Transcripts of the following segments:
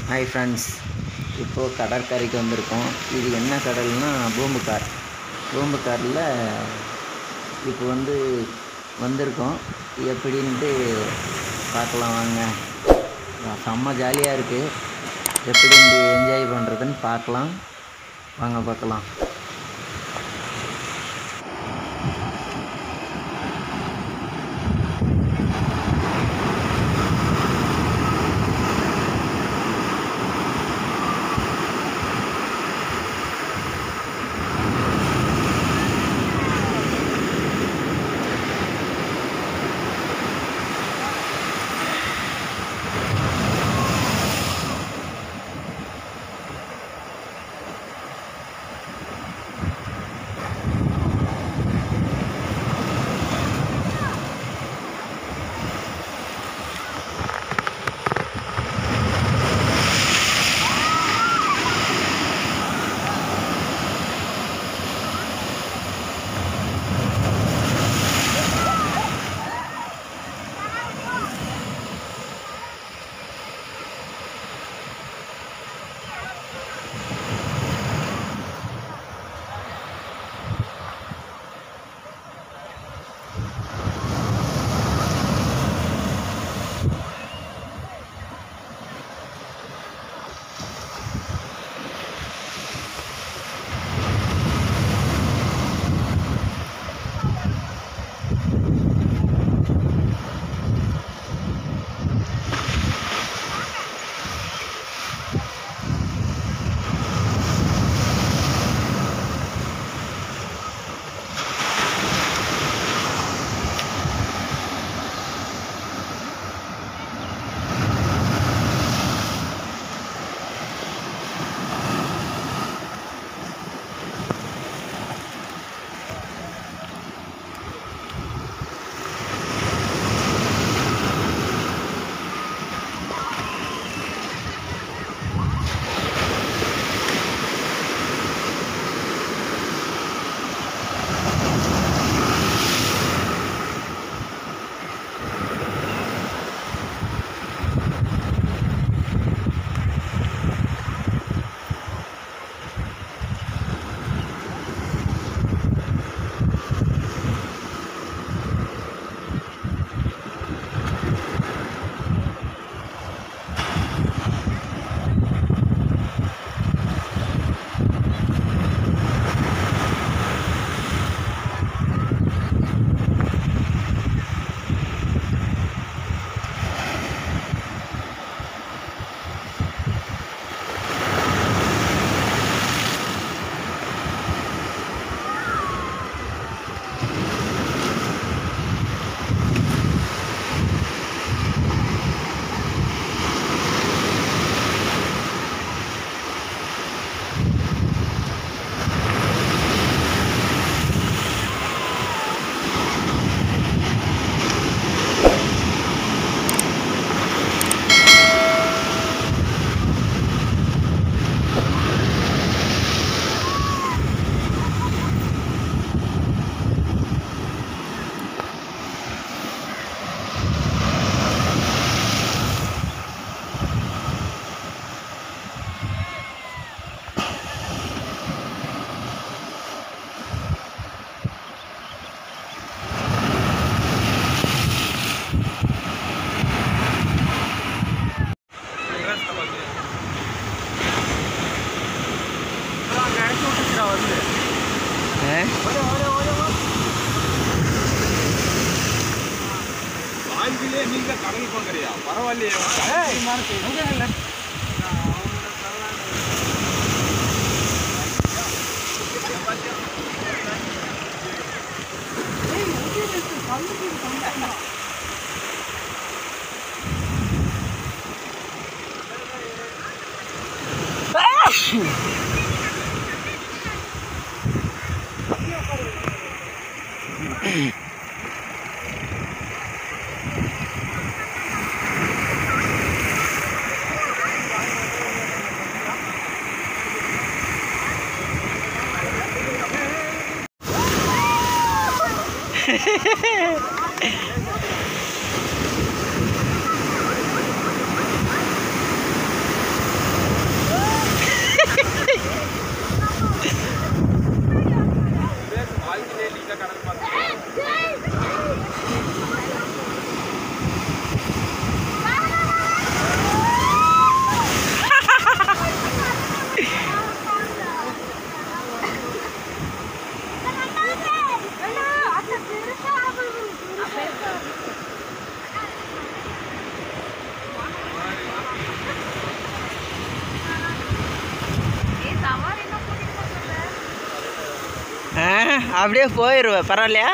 Hi friends இப்போது கடற்கரைக்கு வந்திருக்கோம் இது என்ன கடல்னா பூம்புகார் பூம்புகாரில் இப்போ வந்து வந்திருக்கோம் எப்படின்ட்டு பார்க்கலாம் வாங்க செம்ம ஜாலியாக இருக்குது எப்படின்ட்டு என்ஜாய் பண்ணுறதுன்னு பார்க்கலாம் வாங்க பார்க்கலாம் வாழ்விலே நீங்க கடல் போங்கிறியா பரவாயில்லையே ஆ அப்படியே போயிடுவேன் பரவாயில்லையா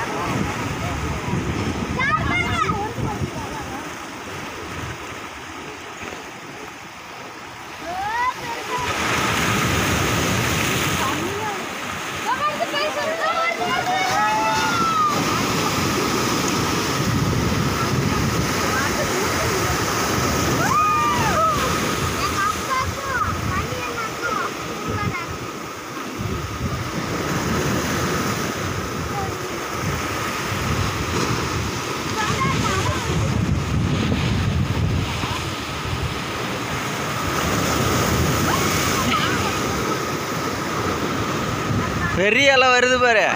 பெரிய அலை வருது பாரு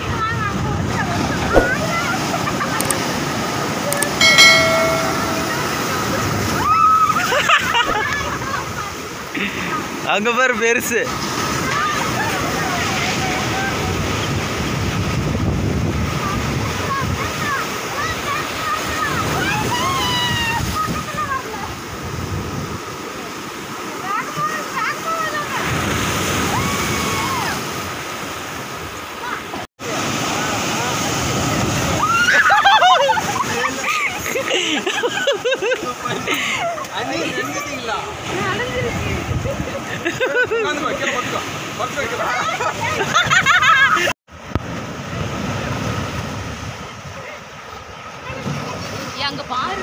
அங்க பாரு பெருசு உட்காந்து வைக்கிற பத்துக்கோ பத்து வைக்கிற அங்க பாரு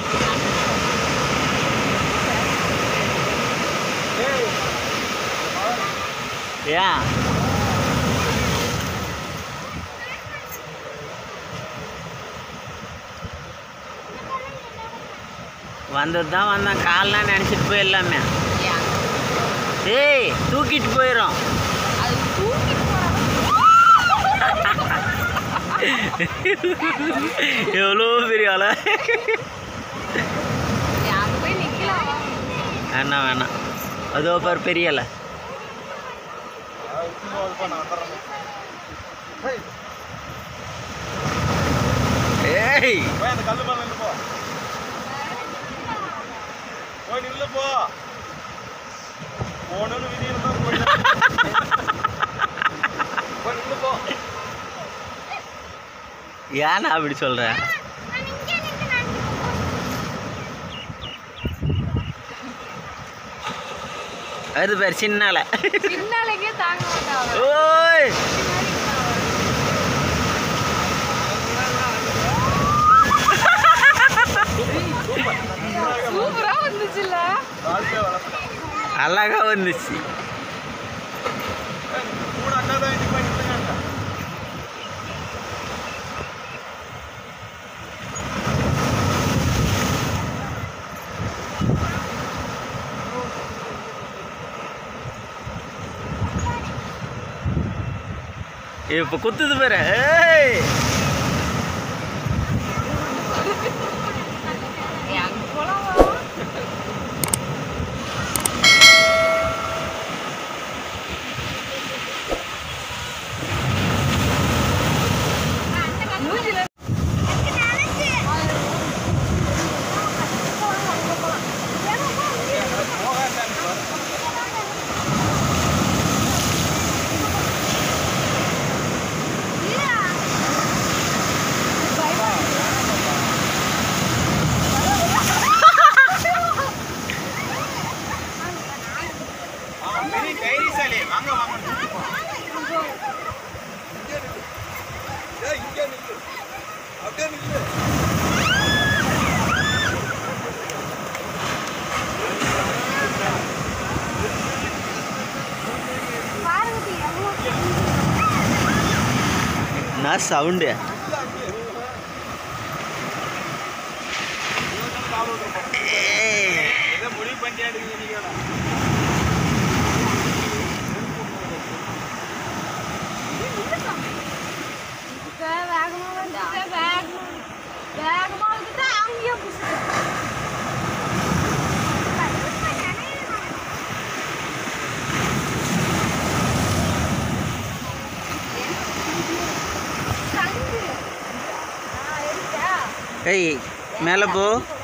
ஏன் வந்தது தான் வந்தான் கால்லாம் நினச்சிட்டு போயிடலாமே ஏய் தூக்கிட்டு போயிடும் அது தூக்கிட்டு எவ்வளோ பெரிய ஆளா அங்க போய் நிக்கலாம் வேணாம் வேணாம் அதோ பாரு பெரிய அலை ஏய் போய் அந்த கல்லு மேல நில்லு போ போய் நில்லு போ போகணும்னு விதி இருந்தா போய் போய் நில்லு போ ஏன்னா அப்படி சொல்ற அது பேர் சின்ன அலை சின்னாலேக்கே தாங்க மாட்டான் ஓய் சூப்பரா வந்துச்சுல்ல வாழ்க்கையை வளர்த்துட்டோம் அழகா வந்துச்சு கூட அக்கா தான் இன்னைக்கு போய் நில்லுங்க இப்போ குத்துது பாரு ஏய் அங்க போலாம் மூஞ்சில பெரிய தைரியசாலி வாங்க வாங்க ஏய், இங்கே நில்லு. அப்படியே நில்லு. நான் சவுண்டு ஏதோ முடிவு பண்ணிட்டே இருக்கீங்க நீங்க வேகமா வந்துட்டு வேகமா வேகமா வந்துட்டு அங்கேயே புடிச்சு ஏய் மேலே போ